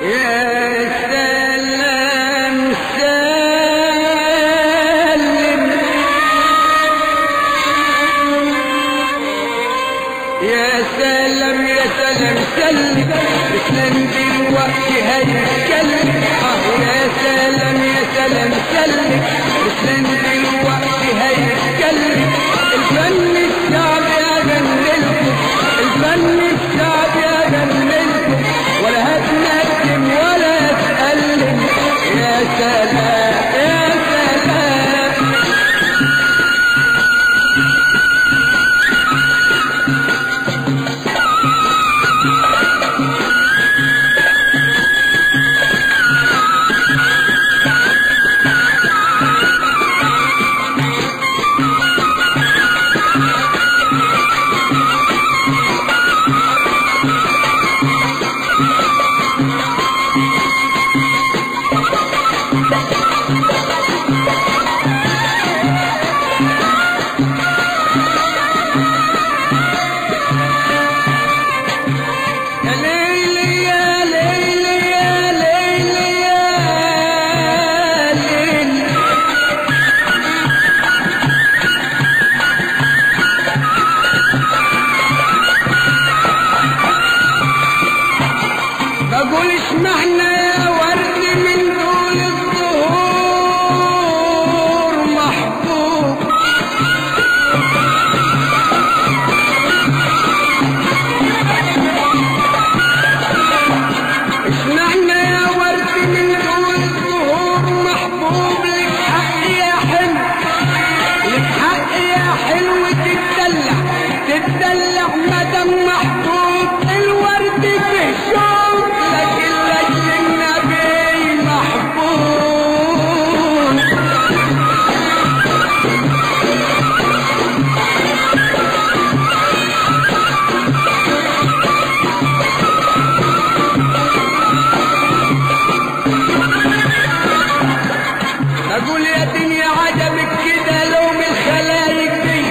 يا سلام سلم يا سلام يا سلام سلم اسلم دلوقتي هيتكلم اه يا سلام يا سلام سلم اسلم دلوقتي هيتكلم الفن الشعب يا جنلكم الفن الشعب يا جنلكم ولا هتندم ولا تقلم يا سلام يا سلام يا ليلي يا ليلي يا ليلي يا ليلي بقول اشمعنى يا ورد من دول الزهور محبوب اشمعنى يا ورد من دول الزهور محبوب لك حق يا حلو لك حق يا حلو تتدلع تتدلع مدام محبوب الورد فيه شوق لكن لك النبي محبوب اقول يا دنيا عجبك كده لو من الخلايق دي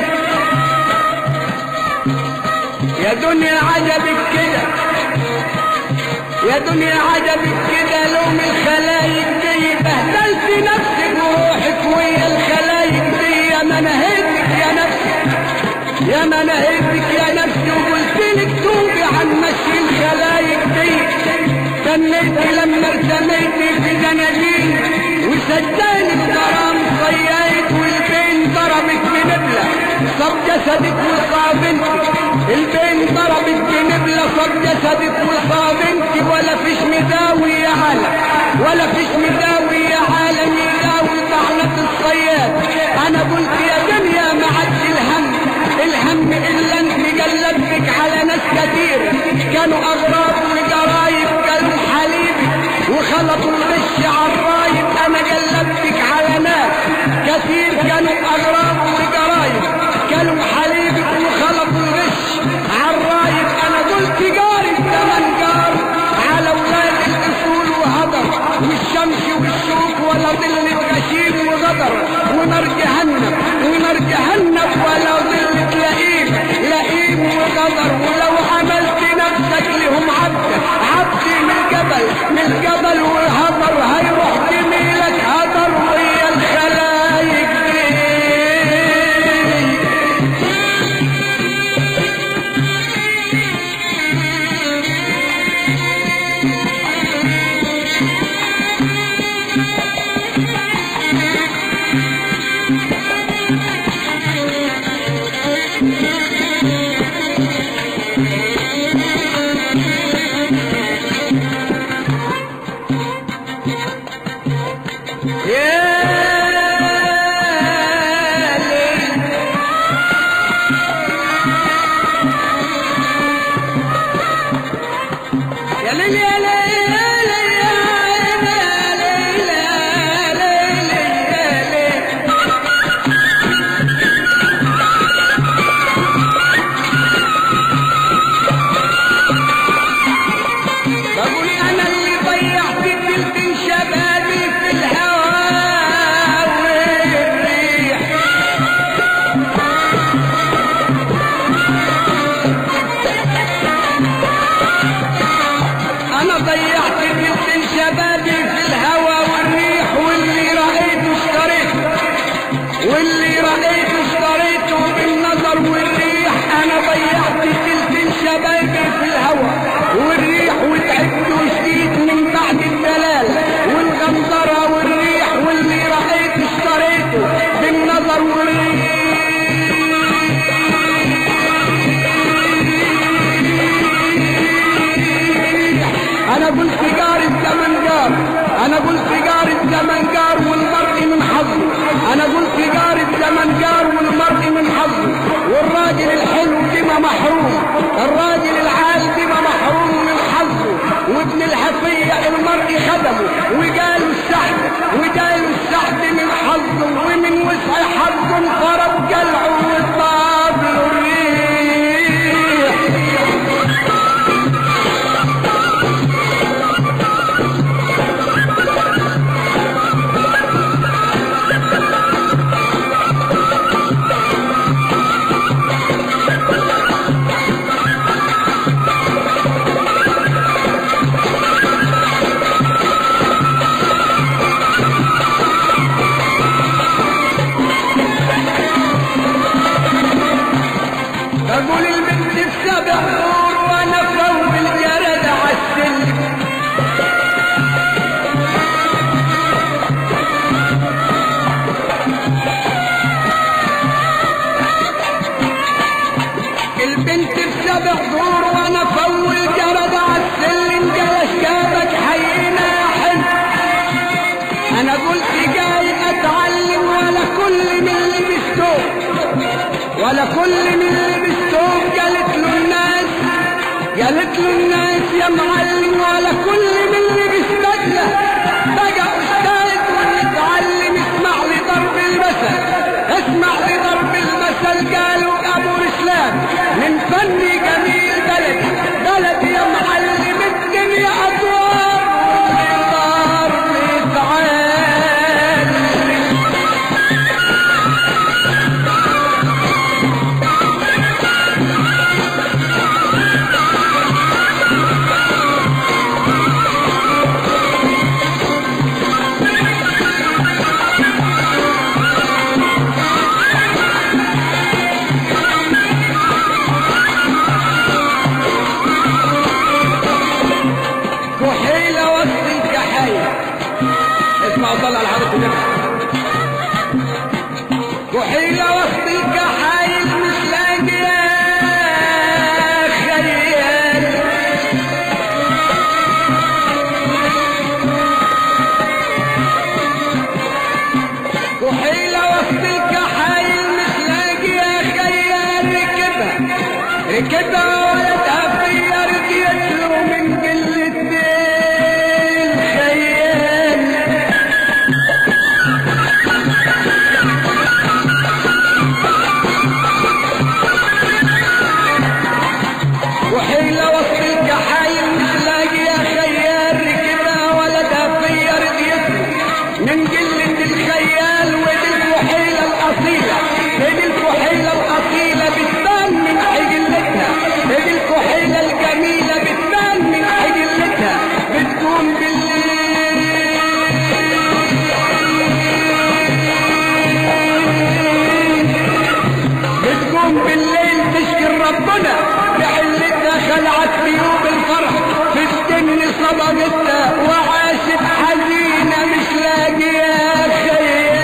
يا دنيا عجبك كده يا دنيا عجبك كده لو من الخلايق دي بهدلت نفسك وروحك ويا الخلايق دي يا ما نهيتك يا نفسي يا ما نهيتك يا نفسي وقلت لك توبي عن مشي الخلايق دي استنيت لما ارتميت في دناجين وصدقني بكرام صيايت والبين ضربت بنبلة صب جسدك وصابنتي البين ضربت بنبلة صب جسدك وصابنتي ولا فيش مداوي يا عالم ولا فيش مداوي يا عالم يداوي طعنة الصياد انا قلت يا دنيا ما عادش الهم الهم الا انت قلبتك على ناس كتير كانوا اغراب وجرايب كانوا حليبي وخلطوا الغش عالرايب انا قلبتك على ناس كتير كانوا اغراب وجرايب كانوا حليبي وخلطوا الغش عالرايب انا قلت جاري تمن جار على ولاد الاصول وهدر والشمس والشوك ولا ظل غشيم وغدر ونار جهنم ونار جهنم ولا ظل تلاقيه لئيم وغدر ولو عملت نفسك لهم عبد عبد من الجبل من الجبل والهضر هيروح جميلك هدر ويا الخلايق دي يا ليل يا ليل يا ليل يا ليل يا ليل يا ليل يا ليل بقول انا اللي ضيعت تلت شبابي في الهوى والريح انا ضيعت تلت شبابي في الهوى والريح واللي رأيته اشتريته واللي رأيته اشتريته بالنظر والريح انا ضيعت تلت شبابي في الهوى والريح وتعبت وشديت من بعد الدلال والغندرة والريح واللي رأيته اشتريته بالنظر والريح انا قلت جار الزمن جار انا قلت جار الزمن جار والمرء من حظه انا قلت جار الزمن جار والمرء من حظه والراجل الحلو بما محروم الراجل العال بما محروم من حظه وابن الحفية المرء خدمه وجاله السحب وجاله السحب من حظه ومن وسع حظه فرب جلعه وطاب له الريح بقول البنت السبع دور وانا فوق الجرد عالسلم البنت بسبع دور وانا فوق الجرد عالسلم جلس جابك حينا يا حلو انا قلت جاي اتعلم ولا كل من اللي بيستوب ولا كل من اللي بيستوب قالت له الناس قالت له الناس يا معلم ولا كل من اللي بيستدلى بقى استاذ ونتعلم اسمع لي ضرب المثل اسمع لي ضرب المثل قالوا ابو رسلان من فني جميل بلدي بلدي يا معلم الدنيا ادوار ضرب تعال كحيلة وسط الكحيل اسمع صلى على حضرة النبي كحيلة وسط الكحيل مش لاقية خيال كحيلة وسط الكحيل مش لاقية خيال ركبها ركبها ولا تهفية ركيت له من قلة الخيال وحيلة وسط الجحايل مش لاقية خيال ركبها ولا دافية رقيتها من قلة الخيال ودي الكحيلة الأصيلة ودي الكحيلة الأصيلة بتبان من حجلتها ودي الكحيلة الجميلة بتبان من حجلتها بتكون بالليل بتقوم بالليل تشكر ربنا بعلتها خلعت ثيوب الفرح في السن صبغتها وعاشت حزينة مش لاقية خيال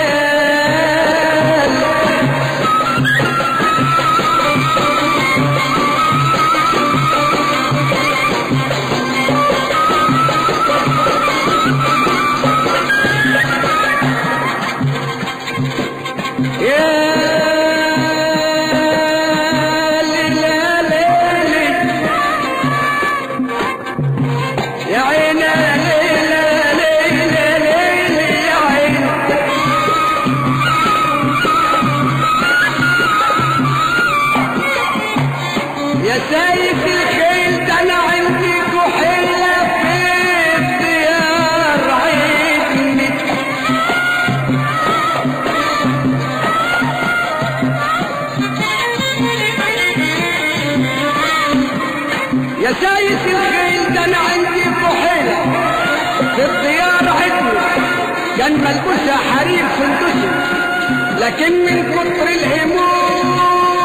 يا ليلى ليلي يا عيني في الطيارة حكمه كان ملبوسها حرير سندسي لكن من كتر الهموم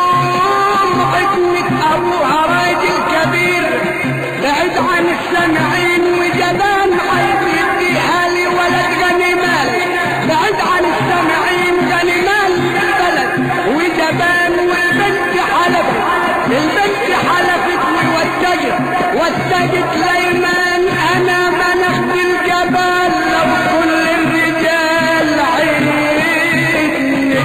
حكمة أبوها راجل كبير بعد عن السامعين وجبان عايز يديها لي ولد غني مال بعد عن السامعين غني مال البلد وجبان والبنت حلفت البنت حلفت ووتجت وتجت ليمان انا منخت الجبال لو كل الرجال عيني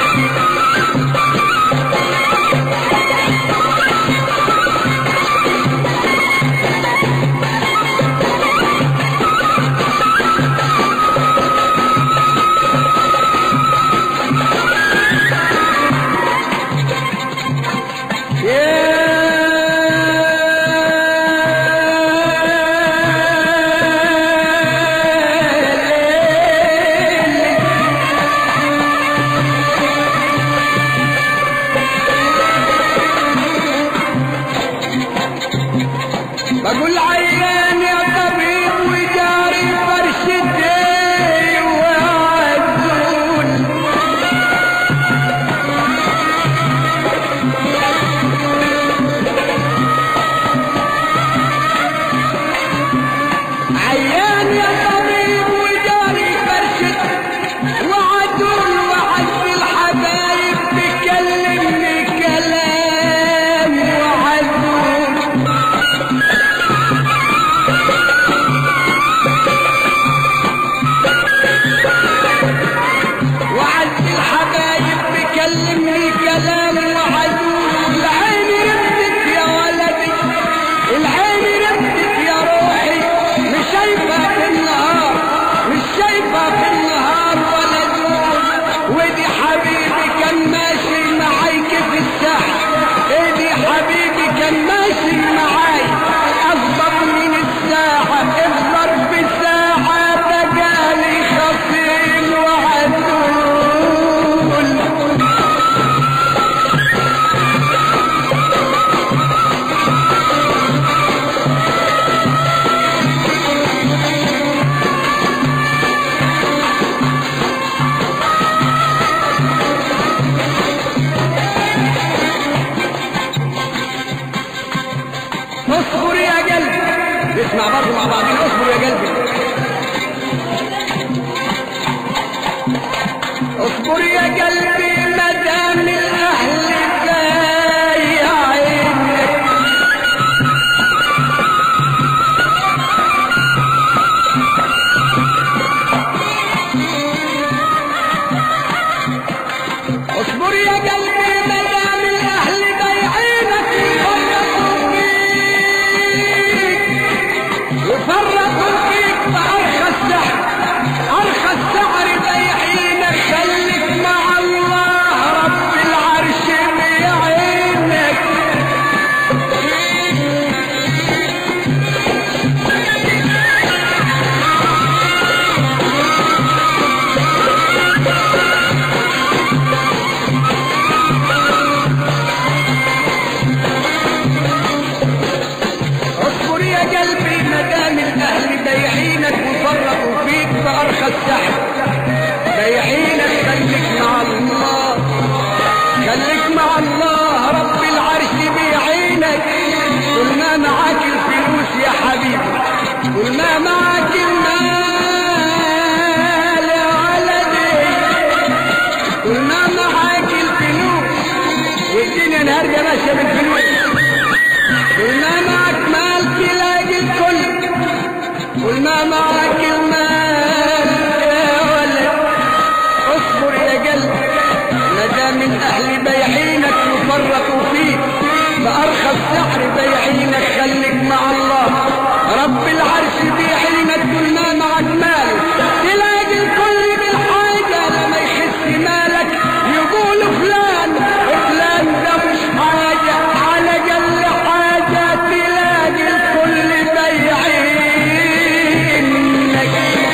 بقول عيان يا طبيب وجاري فرشتي وعزول عيان يا طبيب وجاري فرشتي وعدول وعد الحبايب بكلمني كلام وعدول وعد الحبايب بكلمني كلام وعدول العين رمتك يا ولدي العين رمتك يا روحي مش شايفة في النهار مش شايفة في النهار ولا دول ودي حبيبي كان ماشي معاك في الساحة ادي حبيبي كان ماشي معاي اصبر من الساعة اصبر في الساعة بقالي خصيم وعدول اصبر يا قلبي نسمع برضه مع بعضين اصبر يا قلبي اصبر يا قلبي ما دام الاهل بايعينك اصبر يا قلبي ما دام الاهل بايعينك يفرطوا فيك يفرطوا فيك بارخى السعر ارخى السعر بايعينك خليك مع الله رب العرش بيعينك اصبر يا قلبي ما دام الاهل بايعينك وفرطوا فيك بارخى السعر بايعينك خليك مع الله خليك مع الله رب العرش بيعينك كل ما معاك الفلوس يا حبيبي كل ما معاك المال يا ولدي كل ما معاك الفلوس والدنيا نهارده ماشيه بالفلوس كل ما معك مال تلاقي الكل كل ما معك المال يا ولد اصبر يا قلب ما دام الاهل بايعينك وفرطوا فيك بارخى السحر بايعينك خليك مع الله رب العرش بيعينك كل ما معك مال تلاقي الكل بالحاجه لما يخس مالك يقول فلان فلان ده مش حاجه على قل حاجه تلاقي الكل بايعينك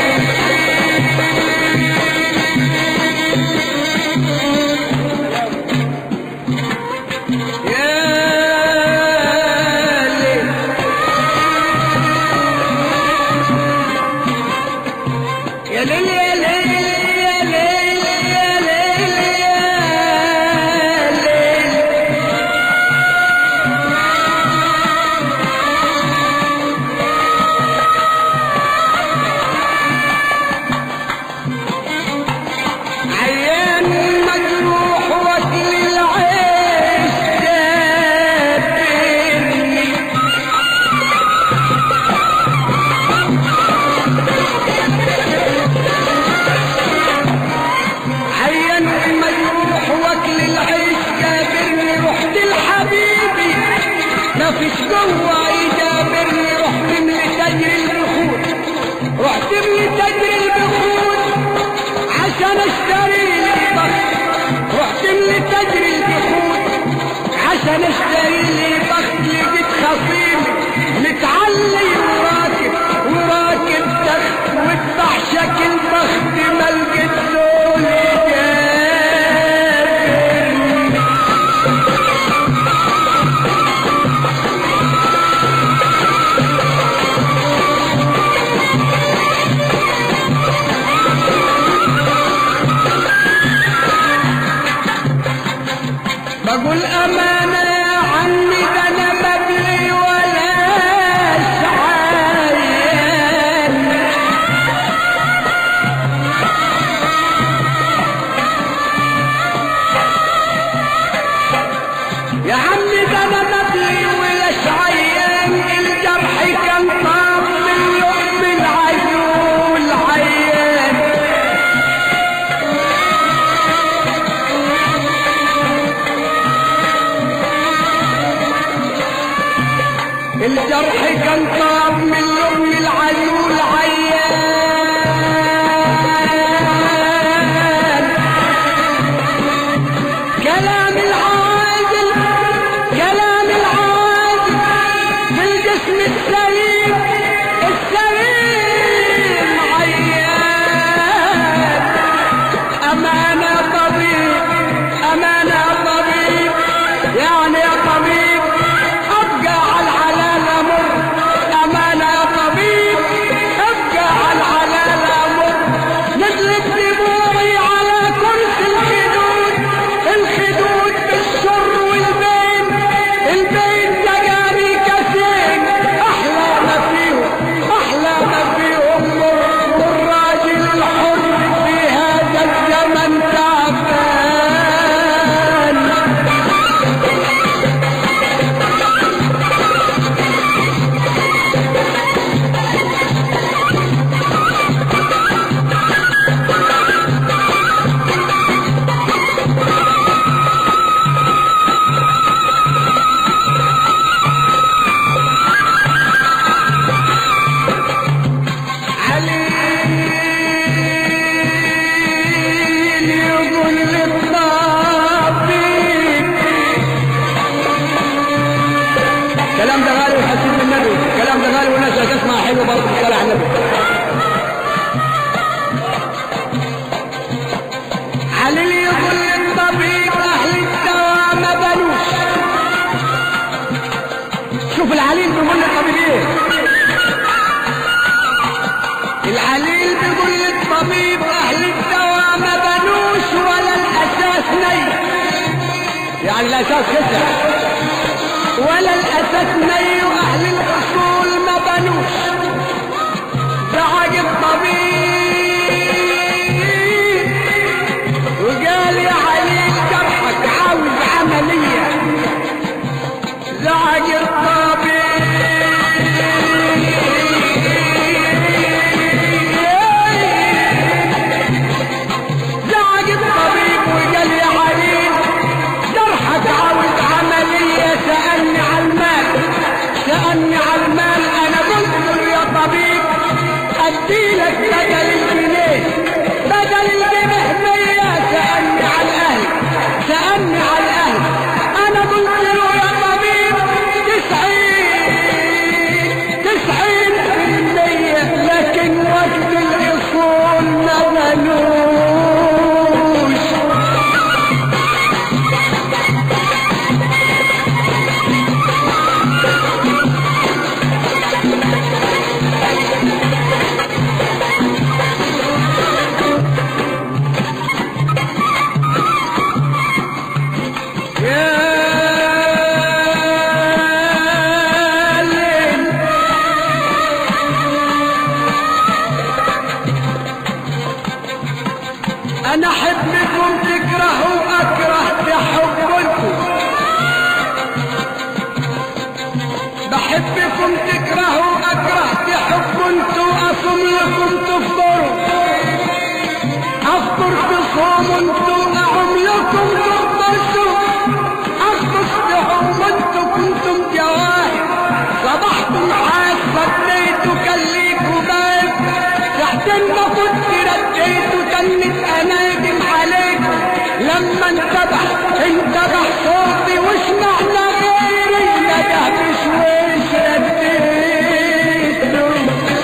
العليل بيقول للطبيب اهل الدواء ما بنوش ولا الاساس ني يعني الاساس خسر ولا الاساس ني واهل الاصول ما بنوش دعج الطبيب وقال يا عليل جرحك عاوز عمليه زعج الطبيب زعج الطبيب وقال يا عليل جرحك عاوز عملية سألني على المال سألني على المال أنا قلت له يا طبيب أديلك بدل الجنيه بدل الجنيه مية سألني على الأهل سألني على الأهل أنا قلت له يا طبيب تسعين تسعين في المية لكن وقت الأصول ما بنوش يا ليل انا احبكم تكرهوا اكره تحبكم بحبكم تكرهوا اكره تحبوا اصم لكم تفطروا افطر تصوموا انتوا اعم لكم تغطسوا اغطس تحوم انتوا كنتم جواهر صبحتم حاس رديتوا كليكوا باب تحتن ما كنت رديتوا تنت اناجم عليكم لما انتبه انتبه صوتي وسمعنا غيري نده بشويش رديتوا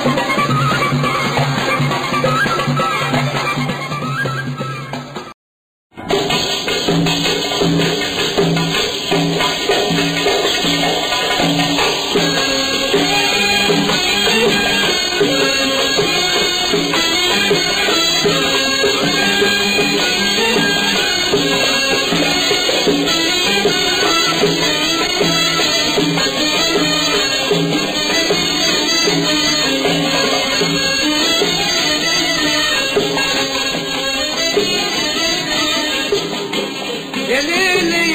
يا ليلي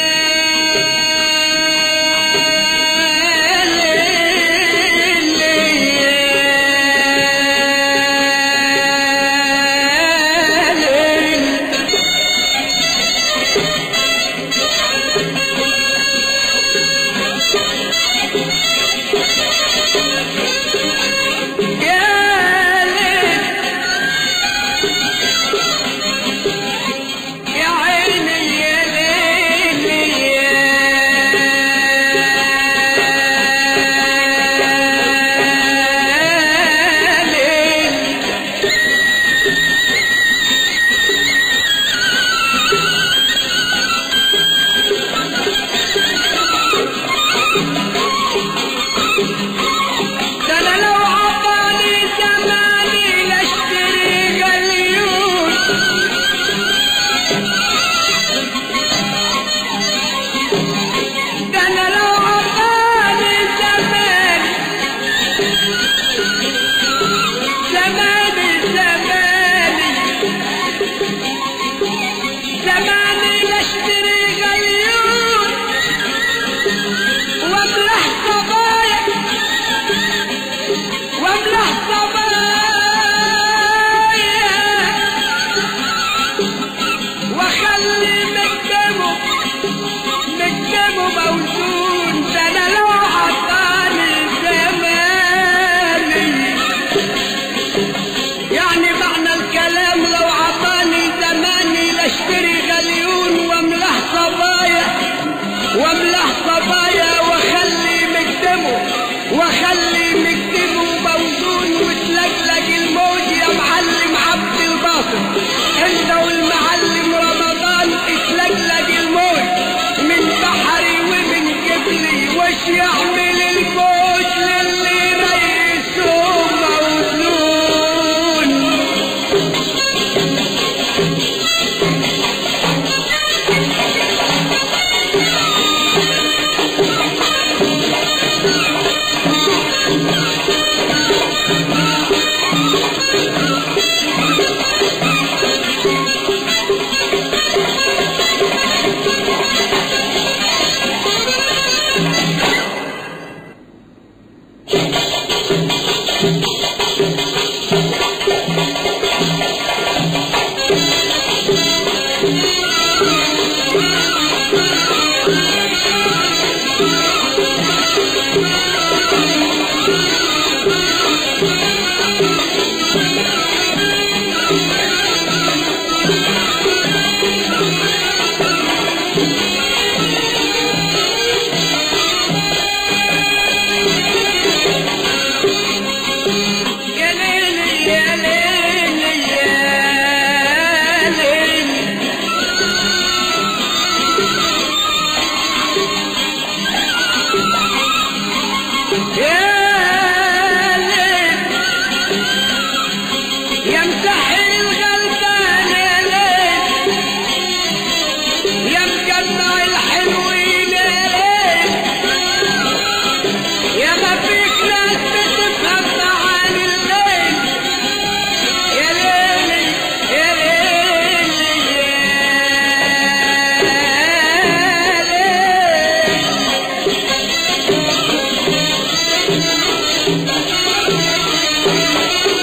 يا ليلي يا ليلي يا ليل يا عيني يا ليلي يا ليل ده انا لو عطاني زماني لاشتري غليون ده انا لو عطاني زماني زماني زماني زماني لاشتري غيون واملح صبايا واملح صبايا واخلي مكتبه مكتبه موزون ده انا لو عطاني زماني يعني معنى الكلام لو عطاني زماني لاشتري غليون واملح صبايا واملح صبايا واخلي مكتبه واخلي مكتبه موزون وتلاقي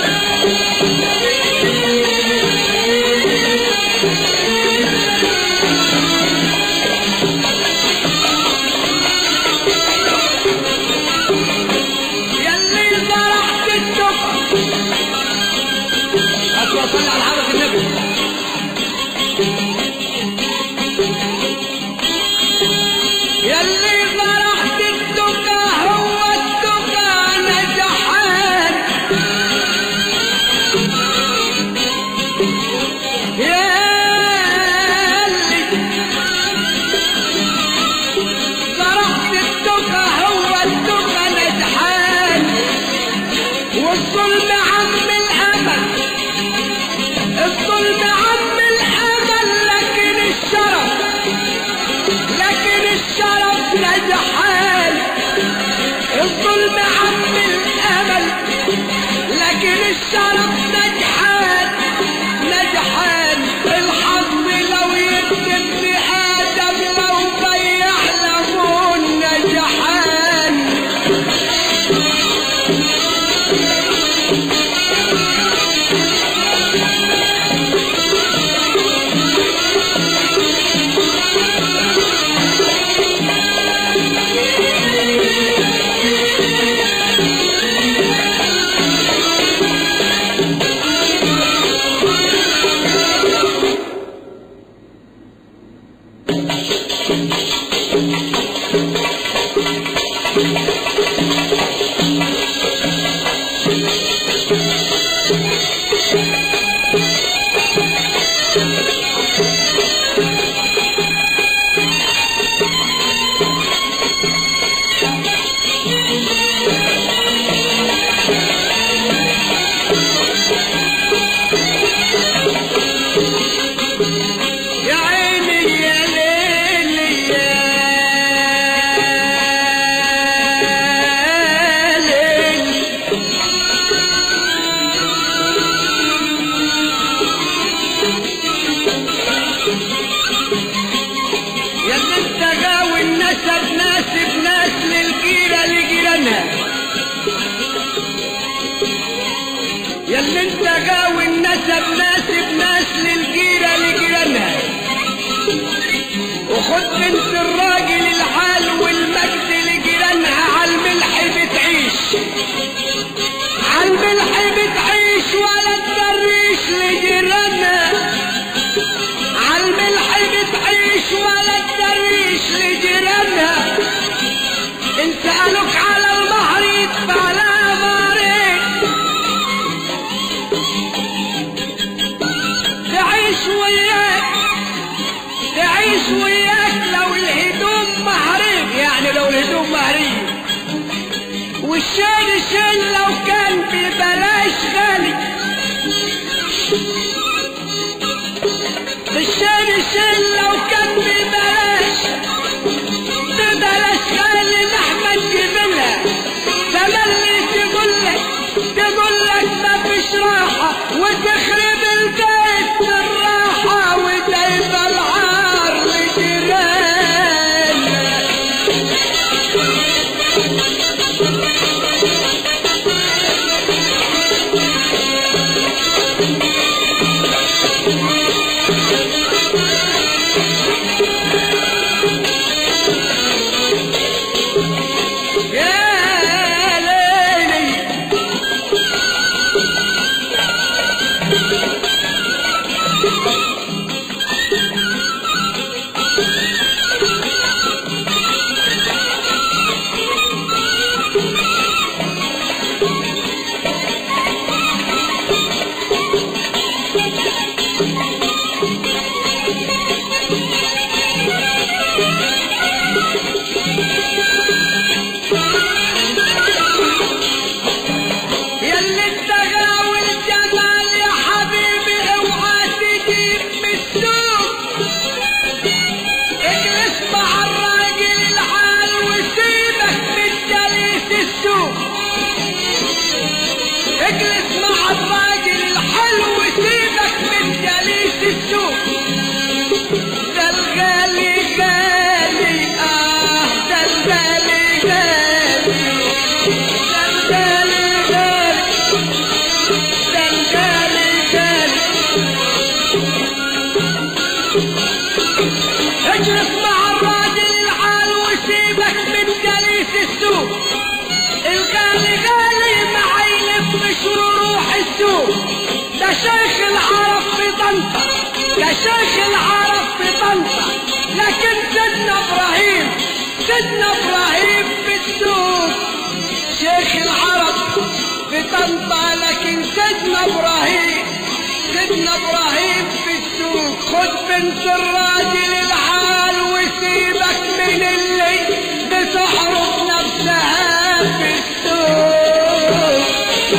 يلي زرعت التفا أسوأ صلي على حضرة النبي يلي زرعت التقى هو التقى نجحان يلي زرعت التقى هو التقى نجحان والظلم عم الأمل الظلم عم الأمل لكن الشرف لكن الشرف نجحان الظلم عم الأمل لكن الشرف نجحان نجحان الحظ لو يكتب في آدم لو ضيع لمون نجحان يا عيني يا ليلي يا ليلي يا اللي انت غاوي النسب ناسب ناس للجيرة لجيرانها يا اللي انت غاوي النسب ناسب ناس للجيرة لجيرانها وخد بنت الراجل الحال والمجد لجيرانها عالملح بتعيش عالملح بتعيش ولا تدريش لجيرانها عالملح بتعيش ولا تدريش لجيرانها ان سألوك على البحر يدفع لها ضارين تعيش وياك تعيش وياك لو الهدوم مهريب يعني لو الهدوم مهريب والشيل شيل لو كان ببلاش غالي الشيل شيل لو كان ببلاش ببلاش غالي لحمة تجيبلها تملي تقول لك تقول لك ما فيش راحة وتخرب البيت بالراحة وتعيب العار لجيرانك يا ليلي طنطا كشيخ العرب في طنطا لكن سيدنا ابراهيم سيدنا ابراهيم في السوق شيخ العرب في طنطا لكن سيدنا ابراهيم سيدنا ابراهيم في السوق خد بنت الراجل الحال وسيبك من اللي بتحرق نفسها في السوق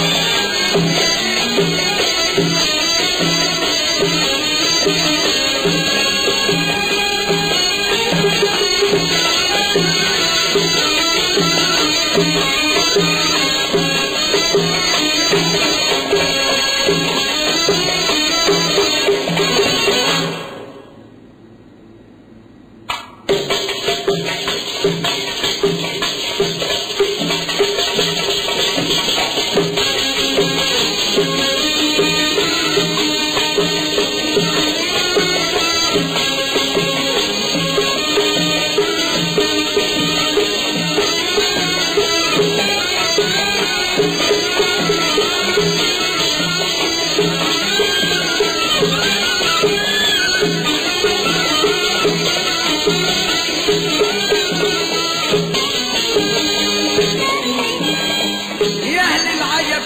يا اهل العجب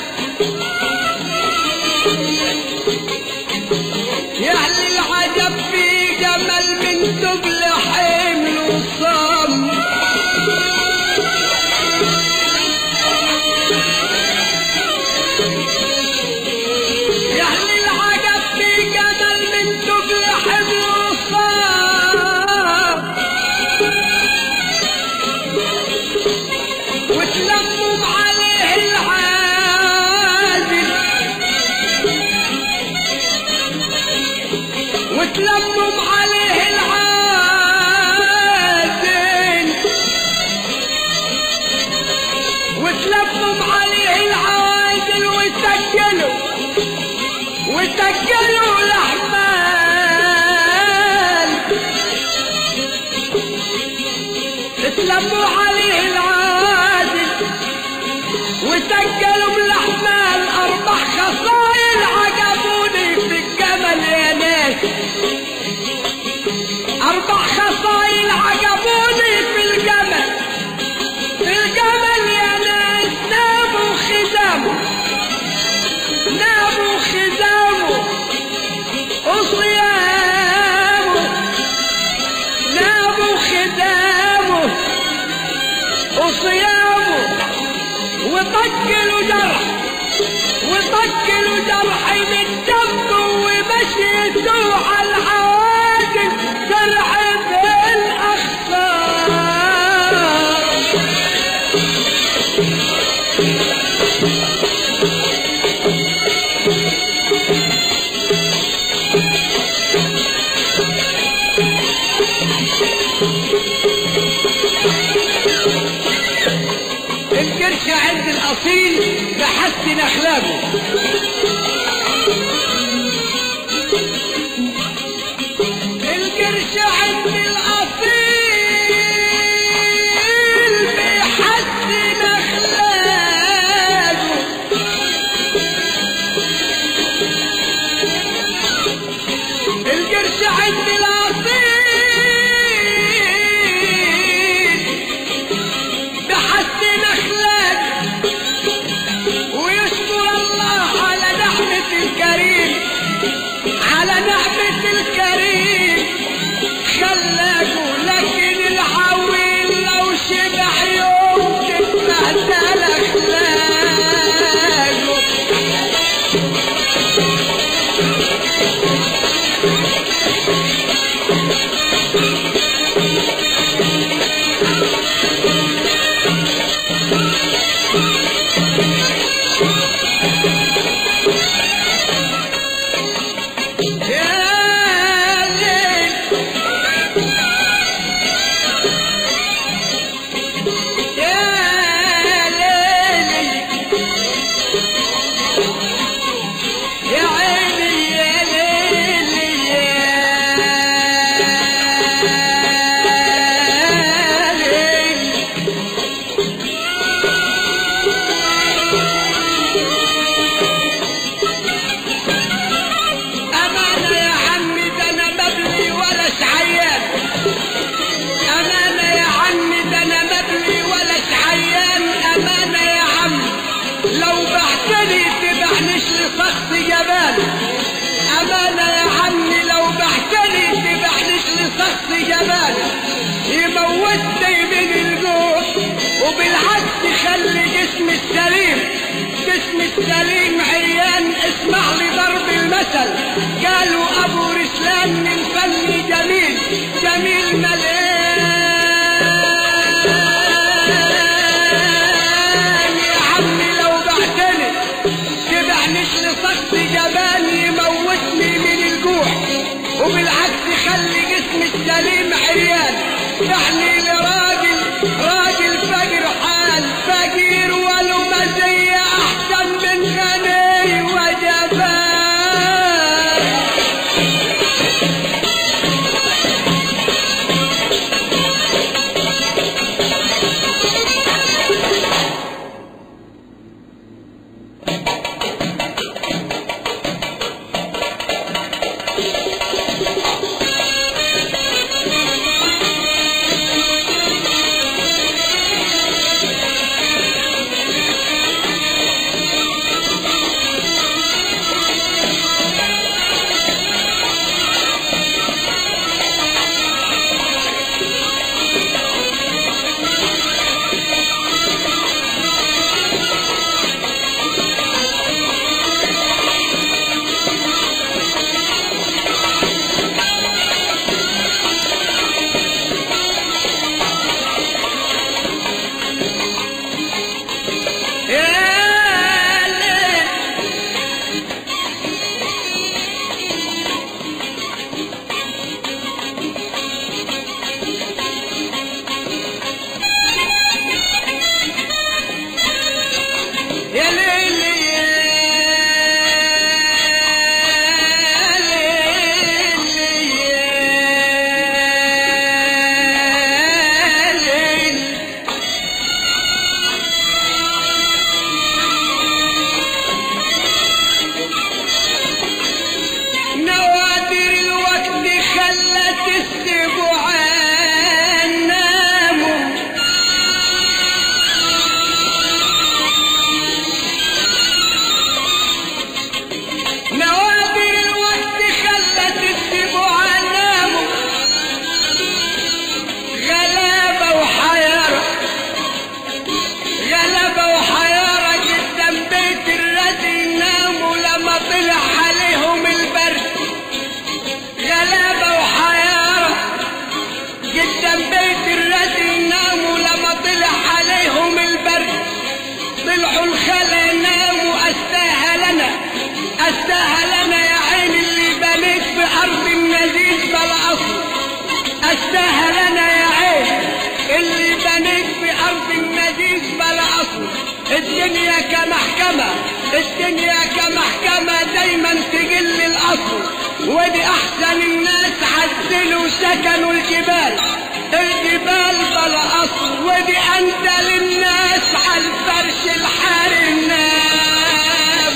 يا اهل العجب في جمل من دبل حمل وصم يا اهل العجب في جمل من دبل حمل وصم وتلمم عليه العادل وتلمم عليه العادل وتلمم عليه العادل وسجله وسجله الاحمال تلموا عليه العادل وسجلوا بالاحمال اربع خصايل عجبوني في الجمل يا ناس اربع خصايل عجبوني في الجمل في الجمل يا ناس ناموا خدامه ناموا خدامه وصيامه ناموا خدامه وصيامه وطكلوا جرح وطكلوا جرح من دمه ومشيته على العواجل جرح بالاخصار القرش عند الاصيل بحسن اخلاقه القرش عند الاصيل بيحسن اخلاقه القرش عند الاصيل بحسن اخلاق ويشكر الله على جبال أمانة يا عمي لو بعتني تبعنيش لشخص جبال يموتني من الجوع وبالعكس خلي جسمي السليم جسمي السليم عيان اسمع لي ضرب المثل قالوا ابو رسلان من فن جميل جميل مليان يا عمي لو بعتني تبعنيش لشخص جبان يموتني من الجوع وبالعكس خلي جسمي السليم عريان يعني لراجل راجل فقير حال فقير ولو مزية احسن من غني وجبان يا ليل يا ليل يا ليل يا ليل نوادر الوقت خلت السبع ناموا نوادر الوقت خلت السبع ناموا غلابة وحيرة غلبة وحيارة جدا بيت الذي ناموا لما طلع عليهم البرد غلبة وحيارة جدا بيت الذي ناموا لما طلع عليهم البرد طلعوا الخلا ناموا استاهلنا استاهلنا يا عين اللي بنيت في ارض النزيز بلا اصل استاهلنا يا عين اللي بنيت في ارض النزيز بلا اصل الدنيا كمحكمة الدنيا كمحكمة دايما تقل الاصل ودي احسن الناس عدلوا سكنوا الجبال الجبال بلا اصل ودي انت للناس على الفرش الحارم نام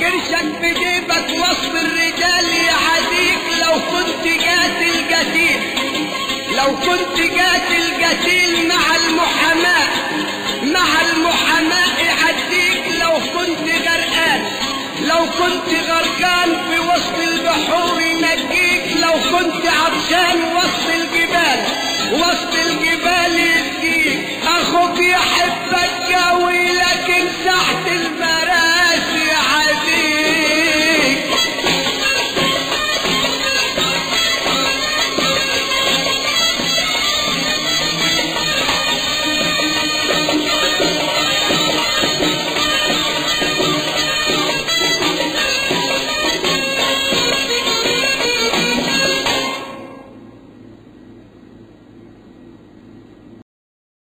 كرشك في جيبك وسط الرجال يعاديك لو كنت قاتل قتيل لو كنت قاتل قتيل مع المحاماة مع المحاماة يعديك لو كنت غرقان لو كنت غرقان في وسط البحور ينجيك لو كنت عطشان وسط الجبال وسط الجبال يديك اخوك يحبك قوي لكن تحت